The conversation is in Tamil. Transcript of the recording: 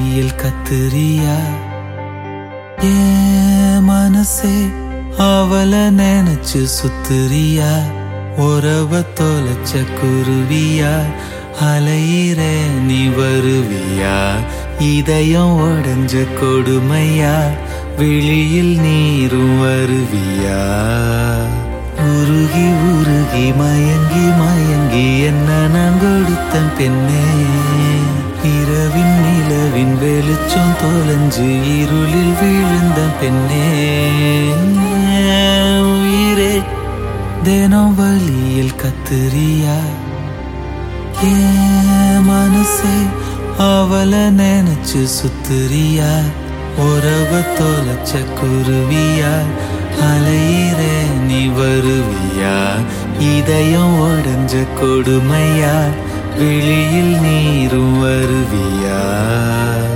வழியில் கத்துறியா ஏன் மனசே அவள நினைச்சு சுத்துறியா உறவ தொலைச்ச குருவியா அலையிற நீ வருவியா இதயம் உடைஞ்ச கொடுமையா விழியில் நீரும் வருவியா உருகி உருகி மயங்கி மயங்கி என்ன நான் கொடுத்த பெண்ணே இரவின் நிலவின் வெளிச்சம் தொலைஞ்சு இருளில் விழுந்த பெண்ணே உயிரே தினம் வழியில் கத்துறியா ஏன் மனசே அவள நினைச்சு சுத்துறியா உறவ தொலைச்ச குருவியா அலையிற நீ வருவியா இதயம் உடைஞ்ச கொடுமையா விழியில் நீரும் வருவியா